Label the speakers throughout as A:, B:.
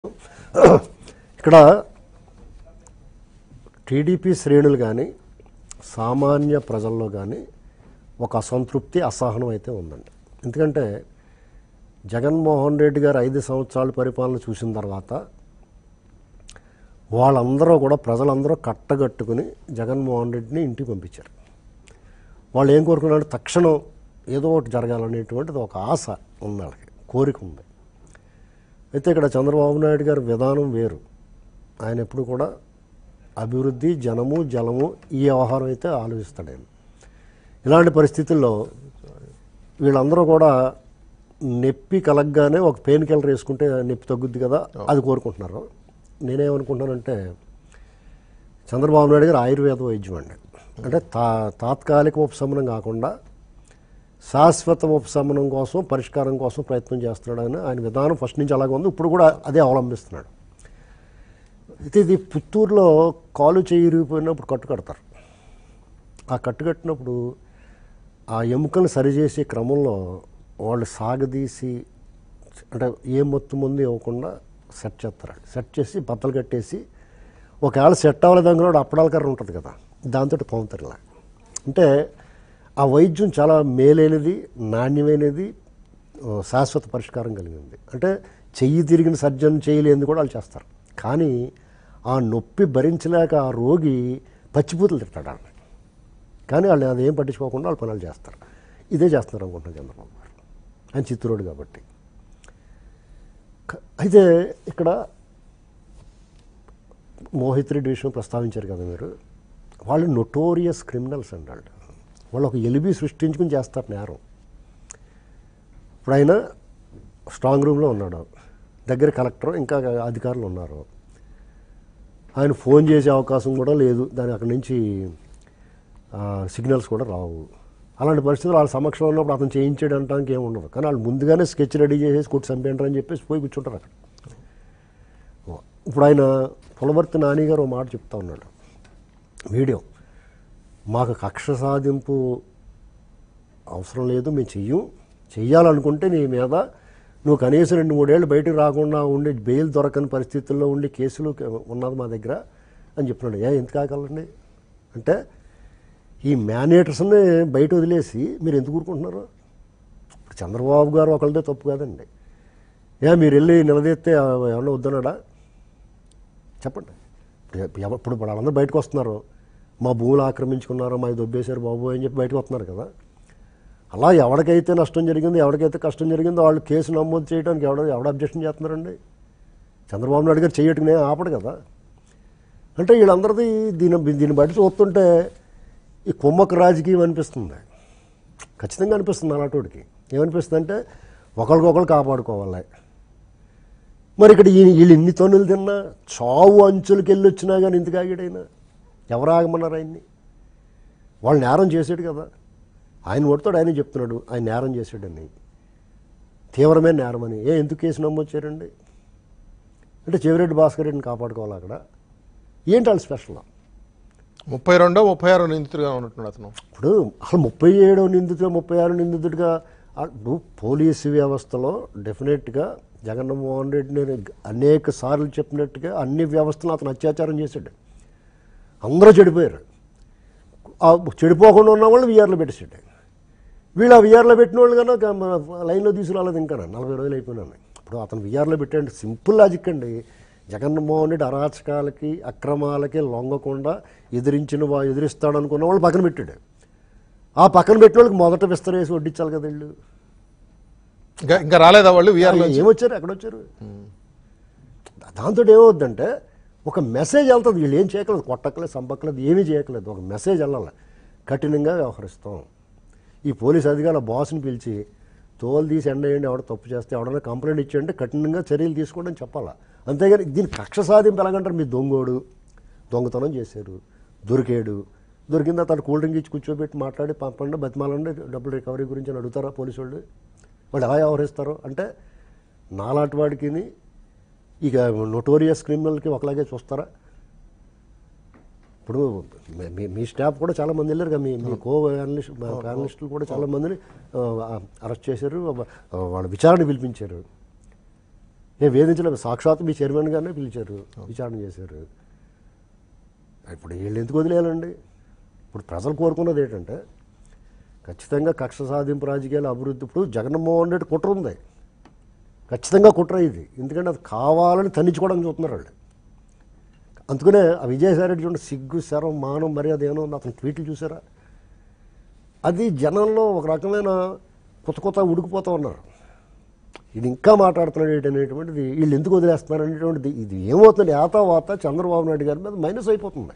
A: ఇక్కడ టీడీపీ శ్రేణులు కానీ సామాన్య ప్రజల్లో కానీ ఒక అసంతృప్తి అసహనం అయితే ఉందండి ఎందుకంటే జగన్మోహన్ రెడ్డి గారు ఐదు సంవత్సరాల పరిపాలన చూసిన తర్వాత వాళ్ళందరూ కూడా ప్రజలందరూ కట్టగట్టుకుని జగన్మోహన్ రెడ్డిని ఇంటికి పంపించారు వాళ్ళు ఏం కోరుకున్నారు తక్షణం ఏదో ఒకటి జరగాలనేటువంటిది ఒక ఆశ ఉంది వాళ్ళకి కోరిక ఉంది అయితే ఇక్కడ చంద్రబాబు నాయుడు గారి విధానం వేరు ఆయన ఎప్పుడు కూడా అభివృద్ధి జనము జలము ఈ వ్యవహారం అయితే ఆలోచిస్తాడు ఆయన ఇలాంటి పరిస్థితుల్లో వీళ్ళందరూ కూడా నొప్పి కలగగానే ఒక పెయిన్ కిల్లర్ వేసుకుంటే నొప్పి తగ్గుద్ది కదా అది కోరుకుంటున్నారు నేనేమనుకుంటున్నానంటే చంద్రబాబు నాయుడు గారు ఆయుర్వేద వైద్యం అండి అంటే తా తాత్కాలిక ఉపశమనం కాకుండా శాశ్వత ఉపశమనం కోసం పరిష్కారం కోసం ప్రయత్నం చేస్తున్నాడు ఆయన ఆయన విధానం ఫస్ట్ నుంచి అలాగే ఉంది ఇప్పుడు కూడా అదే అవలంబిస్తున్నాడు అయితే ఇది పుత్తూరులో కాలు చేయిరిగిపోయినప్పుడు కట్టు కడతారు ఆ కట్టు కట్టినప్పుడు ఆ ఎముకను సరిచేసే క్రమంలో వాళ్ళు సాగదీసి అంటే ఏ మొత్తం ముందు ఇవ్వకుండా సెట్ చేస్తారు సెట్ చేసి బద్దలు కట్టేసి ఒకవేళ సెట్ అవ్వలేదు అనుకున్నాడు అప్పడాల కర్ర ఉంటుంది కదా దాంతో పౌతారు ఇలా అంటే ఆ వైద్యం చాలా మేలైనది నాణ్యమైనది ఆ, శాశ్వత పరిష్కారం కలిగింది అంటే చెయ్యి తిరిగిన సర్జన్ చేయలేనిది కూడా వాళ్ళు చేస్తారు కానీ ఆ నొప్పి భరించలేక ఆ రోగి పచ్చిపూతలు తిడతాడు వాళ్ళని కానీ వాళ్ళు అదేం పట్టించుకోకుండా వాళ్ళు పనులు చేస్తారు ఇదే చేస్తున్నారు అనుకుంటున్నాను చంద్రబాబు గారు ఆయన చిత్తూరుడు కాబట్టి క- అయితే ఇక్కడ మోహిత్ రెడ్డి విషయం ప్రస్తావించారు కదా మీరు వాళ్ళు నొటోరియస్ క్రిమినల్స్ అండి వాళ్ళు వాళ్ళు ఒక ఎలిబి సృష్టించుకుని చేస్తారు నేరం ఇప్పుడు ఆయన స్ట్రాంగ్ రూమ్లో ఉన్నాడు దగ్గర కలెక్టర్ ఇంకా అధికారులు ఉన్నారు ఆయన ఫోన్ చేసే అవకాశం కూడా లేదు దాని అక్కడి నుంచి ఆ, సిగ్నల్స్ కూడా రావు అలాంటి పరిస్థితులు వాళ్ళ సమక్షంలో ఉన్నప్పుడు అతను చేయించాడు అనడానికి ఏమి ఉండదు కానీ వాళ్ళు ముందుగానే స్కెచ్ రెడీ చేసేసి కొట్టి చంపేంటారు అని చెప్పేసి పోయి కూర్చుంటారు అక్కడ ఇప్పుడు ఆయన పులవర్తి నాని గారు ఒక మాట చెప్తా ఉన్నాడు వీడియో మాకు కక్ష సాధింపు అవసరం లేదు మేము చెయ్యం చెయ్యాలనుకుంటే నీ మీద నువ్వు కనీసం రెండు మూడేళ్ళు బయటకు రాకుండా ఉండి బెయిల్ దొరకని పరిస్థితుల్లో ఉండి కేసులు ఉన్నది మా దగ్గర అని చెప్తున్నాడు ఏ ఎంత కాగలండి అంటే ఈ మేనేటర్స్ని బయట వదిలేసి మీరు ఎందుకు ఊరుకుంటున్నారు ఇప్పుడు చంద్రబాబు గారు ఒకళ్ళదే తప్పు కాదండి ఏ మీరు వెళ్ళి నిలదీస్తే ఏమన్నా వద్దన్నాడా చెప్పండి ఇప్పుడు ఎవ- ఇప్పుడు వాళ్ళందరూ బయటకు వస్తున్నారు మా భూములు ఆక్రమించుకున్నారు మా దొబ్బేశారు బాబు అని చెప్పి బయటకు వస్తున్నారు కదా అలా ఎవరికైతే నష్టం జరిగిందో ఎవరికైతే కష్టం జరిగిందో వాళ్ళు కేసు నమోదు చేయడానికి ఎవడ ఎవడ అబ్జెక్షన్ చేస్తున్నారండి చంద్రబాబు నాయుడు గారు చేయట్టుకునే ఆపడు కదా అంటే వీళ్ళందరిది దీని దీన్ని బట్టి చూస్తుంటే ఈ కుమ్మక రాజకీయం అనిపిస్తుంది ఖచ్చితంగా అనిపిస్తుంది అలాంటివాడికి ఏమనిపిస్తుంది అంటే ఒకరికొకరు కాపాడుకోవాలి మరి ఇక్కడ ఈ- వీళ్ళు ఇన్ని తన్నులు తిన్నా చావు అంచులకి వెళ్ళి వచ్చినా కానీ ఇంతకు ఆగాడైనా ఎవరు ఆగమన్నారు ఆయన్ని వాళ్ళు నేరం చేసాడు కదా ఆయన కొడతాడు ఆయన చెప్తున్నాడు ఆయన నేరం చేశాడని తీవ్రమైన నేరం అని ఏ ఎందుకు కేసు నమోదు చేయరండి అంటే చెవిరెడ్డి భాస్కర్ రెడ్డిని కాపాడుకోవాలి అక్కడ ఏంటి వాళ్ళు స్పెషల్
B: ముప్పై రెండో ముప్పై ఆరో నిందితుడిగా ఉన్నట్టున్నాడు అతను
A: ఇప్పుడు అసలు ముప్పై ఏడో నిందితుడు ముప్పై ఆరు నిందితుడిగా ఆ, ఇప్పుడు పోలీసు వ్యవస్థలో డెఫినెట్గా జగన్మోహన్ రెడ్డిని అనేక సార్లు చెప్పినట్టుగా అన్ని వ్యవస్థలు అతను అత్యాచారం చేశాడు అందరూ చెడిపోయారు ఆ చెడిపోకుండా ఉన్న వాళ్ళు విఆర్లో పెట్టేసాడు వీళ్ళు ఆ విఆర్లో పెట్టిన వాళ్ళు కనుక మన లైన్లో తీసుకురాలేదు ఇంకా నలభై రోజులు అయిపోయినాను ఇప్పుడు అతను విఆర్లో పెట్టండి సింపుల్ లాజిక్ అండి జగన్మోహన్ రెడ్డి అరాచకాలకి అక్రమాలకి లొంగకుండా ఎదిరించిన వా ఎదిరిస్తాడు అనుకున్న వాళ్ళు పక్కన పెట్టాడు ఆ పక్కన పెట్టిన వాళ్ళకి మొదట విస్తరేసి వడ్డించాలి కదా వీళ్ళు
B: ఇంకా ఇంకా రాలేదా వాళ్ళు విఆర్లో
A: ఏమొచ్చారు ఎక్కడ వచ్చారు దాంతో ఏమవుద్దంటే ఒక మెసేజ్ వెళ్తుంది వీళ్ళు ఏం చేయకలేదు కొట్టకలేదు సంపక్కలేదు ఏమీ చేయకలేదు ఒక మెసేజ్ వెళ్ళాలి కఠినంగా వ్యవహరిస్తాం ఈ పోలీస్ అధికారుల బాస్ని పిలిచి తోలు తీసి ఎండేయండి ఎవడ తప్పు చేస్తే ఎవడన్నా కంప్లైంట్ ఇచ్చేయండి కఠినంగా చర్యలు తీసుకోండి అని చెప్పాలా అంతేగాని దీని కక్ష సాధింపు ఎలాగంటారు మీ దొంగోడు దొంగతనం చేశారు దొరికాడు దొరికిన తర్వాత కూల్ డ్రింక్ ఇచ్చి కూర్చోబెట్టి మాట్లాడి పంపండి బతిమాలండి డబ్బులు రికవరీ గురించి అని అడుగుతారా పోలీసు వాళ్ళు వాళ్ళు ఎలా వ్యవహరిస్తారు అంటే నాలాంటి వాడికి ఇక నొటోరియస్ క్రిమినల్కి ఒకలాగే చూస్తారా ఇప్పుడు మీ- మీ మీ స్టాఫ్ కూడా చాలా మంది వెళ్ళారు కదా మీ మీ కో అనలిస్ట్ ప్యానలిస్టులు కూడా చాలా మందిని అరెస్ట్ చేశారు వా- వాళ్ళ విచారణ పిలిపించారు నేను వేధించలేదు సాక్షాత్ మీ చైర్మన్ గారినే పిలిచారు విచారణ చేశారు ఇప్పుడు వీళ్ళు ఎందుకు వదిలేయాలండి ఇప్పుడు ప్రజలు కోరుకున్నది ఏంటంటే ఖచ్చితంగా కక్ష సాధింపు రాజకీయాల అభివృద్ధి ఇప్పుడు జగన్మోహన్ రెడ్డి కుట్ర ఉంది ఖచ్చితంగా కుట్ర ఇది ఎందుకంటే అది కావాలని తన్నించుకోవడానికి చూస్తున్నారు వాళ్ళు అందుకనే ఆ విజయసాయి రెడ్డి చూడండి సిగ్గు శరం మానం మర్యాద ఏమో ఉంది అతను ట్వీట్లు చూసారా అది జనంలో ఒక రకమైన కొత్త కొత్త ఉడికిపోతూ ఉన్నారు ఇది ఇంకా మాట్లాడుతున్నాడు ఏంటి అనేటువంటిది వీళ్ళు ఎందుకు వదిలేస్తున్నారు అనేటువంటిది ఇది ఏమవుతుంది ఏతా వాత చంద్రబాబు నాయుడు గారి మీద మైనస్ అయిపోతుంది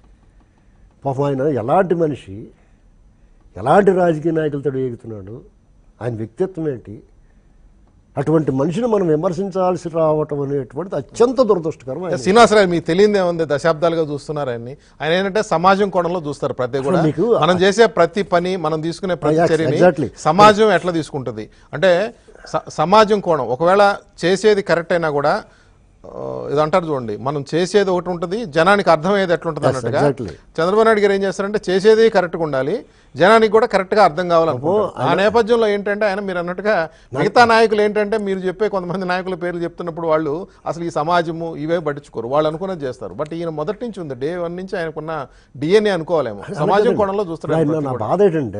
A: పాపం ఆయన ఎలాంటి మనిషి ఎలాంటి రాజకీయ నాయకులతో వేగుతున్నాడు ఆయన వ్యక్తిత్వం ఏంటి అటువంటి మనిషిని మనం విమర్శించాల్సి రావటం అనేటువంటిది అత్యంత దురదృష్టకరం ఆయన
B: శ్రీనివాసరావు మీకు తెలియదు ఏముంది దశాబ్దాలుగా చూస్తున్నారు ఆయన్ని ఆయన ఏంటంటే సమాజం కోణంలో చూస్తారు ప్రతి కూడా
A: మీకు
B: మనం చేసే ప్రతి పని మనం తీసుకునే ప్రతి
A: Yes,
B: చర్యని
A: exactly.
B: సమాజం ఎట్లా తీసుకుంటుంది అంటే స- సమాజం కోణం ఒకవేళ చేసేది కరెక్ట్ అయినా కూడా ఆ, ఇది అంటారు చూడండి మనం చేసేది ఒకటి ఉంటుంది జనానికి అర్థమయ్యేది ఎట్లుంటుంది
A: Yes,
B: అన్నట్టుగా
A: exactly.
B: చంద్రబాబు నాయుడు గారు ఏం చేస్తారంటే చేసేది కరెక్ట్గా ఉండాలి జనానికి కూడా కరెక్ట్గా అర్థం కావాలనుకుంటారు ఆ నేపథ్యంలో ఏంటంటే ఆయన మీరు అన్నట్టుగా మిగతా నాయకులు ఏంటంటే మీరు చెప్పే కొంతమంది నాయకుల పేర్లు చెప్తున్నప్పుడు వాళ్ళు అసలు ఈ సమాజము ఇవే పట్టించుకోరు వాళ్ళు అనుకున్నది చేస్తారు బట్ ఈయన మొదటి నుంచి ఉంది డే వన్ నుంచి ఆయనకున్న డిఎన్ఏ అనుకోవాలేమో సమాజం కోణంలో చూస్తారు ఆయన
A: ఆయన
B: ప్రతి
A: నా
B: కూడా.
A: బాధ ఏంటంటే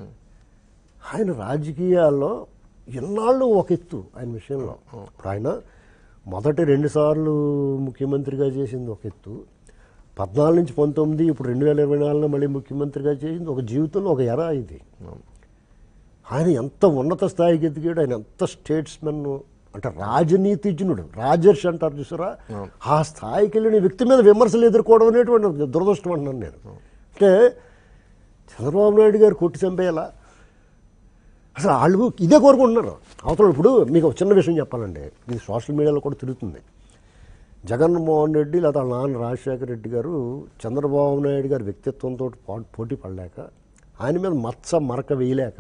A: ఆయన రాజకీయాల్లో ఎన్నాళ్ళు ఒక ఎత్తు ఆయన విషయంలో ఇప్పుడు ఆయన మొదటి రెండు సార్లు ముఖ్యమంత్రిగా చేసింది ఒక ఎత్తు పద్నాలుగు నుంచి పంతొమ్మిది ఇప్పుడు రెండు వేల ఇరవై నాలుగులో మళ్ళీ ముఖ్యమంత్రిగా చేసింది ఒక జీవితంలో ఒక ఎర ఇది ఆయన ఎంత ఉన్నత స్థాయికి ఎదిగాడు ఆయన ఎంత స్టేట్స్మెన్ అంటే రాజనీతిజ్ఞుడు రాజర్షి అంటారు చూసారా ఆ స్థాయికి వెళ్ళిన వ్యక్తి మీద విమర్శలు ఎదుర్కోవడం అనేటువంటి దురదృష్టం అంటున్నాను నేను అంటే చంద్రబాబు నాయుడు గారు కొట్టి చంపేయాలా అసలు వాళ్ళు ఇదే కోరుకుంటున్నారు అవతల ఇప్పుడు మీకు ఒక చిన్న విషయం చెప్పాలండి ఇది సోషల్ మీడియాలో కూడా తిరుగుతుంది జగన్మోహన్ రెడ్డి లేదా వాళ్ళ నాన్న రాజశేఖర రెడ్డి గారు చంద్రబాబు నాయుడు గారి వ్యక్తిత్వంతో పా- పోటీ పడలేక ఆయన మీద మచ్చ మరక వేయలేక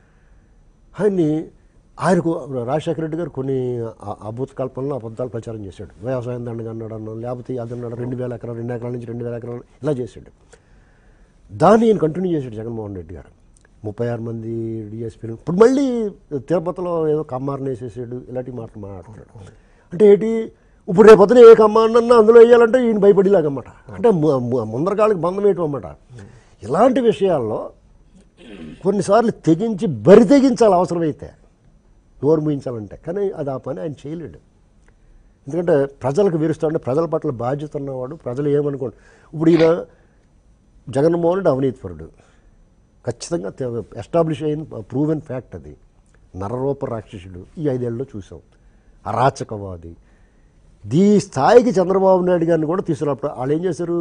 A: ఆయన్ని ఆయనకు రాజశేఖర రెడ్డి గారు కొన్ని అ- అభూత కల్పనలు అబద్ధాలు ప్రచారం చేశాడు వ్యవసాయం దండగా అన్నాడు అన్నాడు లేకపోతే అది అన్నాడు రెండు వేల ఎకరాలు రెండు ఎకరాల నుంచి రెండు వేల ఎకరాలు ఇలా చేశాడు దాన్ని ఈయన కంటిన్యూ చేశాడు జగన్మోహన్ రెడ్డి గారు ముప్పై ఆరు మంది డిఎస్పీలు ఇప్పుడు మళ్ళీ తిరుపతిలో ఏదో కమ్మారని వేసేసాడు ఇలాంటి మాటలు మాట్లాడుతున్నాడు అంటే ఏంటి ఇప్పుడు రేపొద్దున ఏ కమ్మారనన్నా అందులో వేయాలంటే ఈయన భయపడేలాగన్నమాట అంటే ము- ము- ముందరకాళ్ళకి బంధం వేయటం అన్నమాట ఇలాంటి విషయాల్లో కొన్నిసార్లు తెగించి బరి తెగించాలి అవసరమైతే నోరు ముయించాలంటే కానీ అది ఆ పని ఆయన చేయలేడు ఎందుకంటే ప్రజలకు విరుస్తాడు ప్రజల పట్ల బాధ్యత ఉన్నవాడు ప్రజలు ఏమనుకోండి ఇప్పుడు ఈయన జగన్మోహన్ రెడ్డి అవినీతిపరుడు ఖచ్చితంగా ఎస్టాబ్లిష్ అయిన ప్రూవెన్ ఫ్యాక్ట్ అది నరరూప రాక్షసుడు ఈ ఐదేళ్లలో చూసాం అరాచకవాది దీ స్థాయికి చంద్రబాబు నాయుడు గారిని కూడా తీసుకున్నప్పుడు వాళ్ళు ఏం చేశారు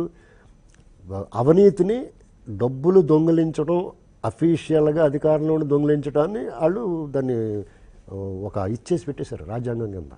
A: అవినీతిని డబ్బులు దొంగిలించడం అఫీషియల్గా అధికారంలో ఉండి దొంగిలించడాన్ని వాళ్ళు దాన్ని ఆ, ఒక ఇచ్చేసి పెట్టేశారు రాజ్యాంగం కింద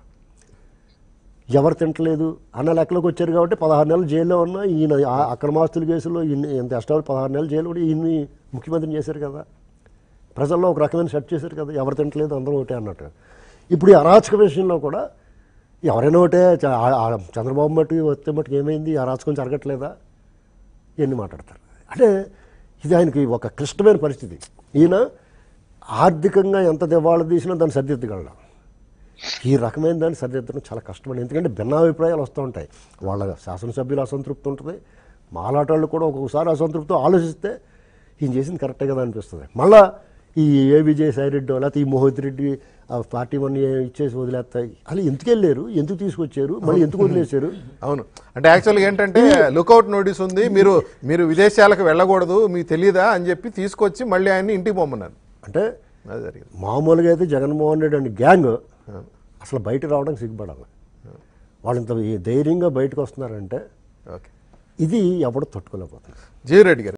A: ఎవరు తింటలేదు అన్న లెక్కలోకి వచ్చారు కాబట్టి పదహారు నెలలు జైల్లో ఉన్న ఈయన ఆ అక్రమాస్తుల కేసులో ఈయన ఎంత ఎస్టాబ్లి పదహారు నెలలు జైలు కూడా ఈయన్ని ముఖ్యమంత్రిని చేశారు కదా ప్రజల్లో ఒక రకమైన సెట్ చేశారు కదా ఎవరు తింటలేదు అందరూ ఒకటే అన్నట్టు ఇప్పుడు ఈ అరాచక విషయంలో కూడా ఎవరైనా ఒకటే చ- ఆ- ఆ చంద్రబాబు మట్టుకు వస్తే మట్టుకు ఏమైంది అరాచకం జరగట్లేదా ఇవన్నీ మాట్లాడతారు అంటే ఇది ఆయనకి ఒక క్లిష్టమైన పరిస్థితి ఈయన ఆర్థికంగా ఎంత దివాళా తీసినా దాన్ని సరిదిద్దగలడు ఈ రకమైన దాన్ని సరిదిద్దడం చాలా కష్టమండి ఎందుకంటే భిన్నాభిప్రాయాలు వస్తూ ఉంటాయి వాళ్ళ శాసనసభ్యులు అసంతృప్తి ఉంటుంది మాలాటోళ్ళు కూడా ఒక్కొక్కసారి అసంతృప్తితో ఆలోచిస్తే ఈయన చేసింది కరెక్టే కదా అనిపిస్తుంది మళ్ళా ఈ ఏ విజయసాయి రెడ్డి లేకపోతే ఈ మోహిత్ రెడ్డి ఆ పార్టీ వన్ ఇచ్చేసి వదిలేస్తాయి అసలు ఎందుకు వెళ్ళారు ఎందుకు తీసుకొచ్చారు మళ్ళీ ఎందుకు వదిలేశారు
B: అవును అంటే యాక్చువల్గా ఏంటంటే లుకౌట్ నోటీస్ ఉంది మీరు మీరు విదేశాలకు వెళ్ళకూడదు మీకు తెలియదా అని చెప్పి తీసుకొచ్చి మళ్ళీ ఆయన్ని ఇంటికి పొమ్మన్నారు
A: అంటే
B: అది జరిగింది
A: మామూలుగా అయితే జగన్మోహన్ రెడ్డి అండ్ గ్యాంగ్ అసలు బయట రావడానికి సిగ్గుపడాలి వాళ్ళు ఇంత ధైర్యంగా బయటకు వస్తున్నారంటే
B: ఓకే
A: ఇది ఎవడు తట్టుకోలేకపోతున్నారు
B: జీరెడ్డి గారు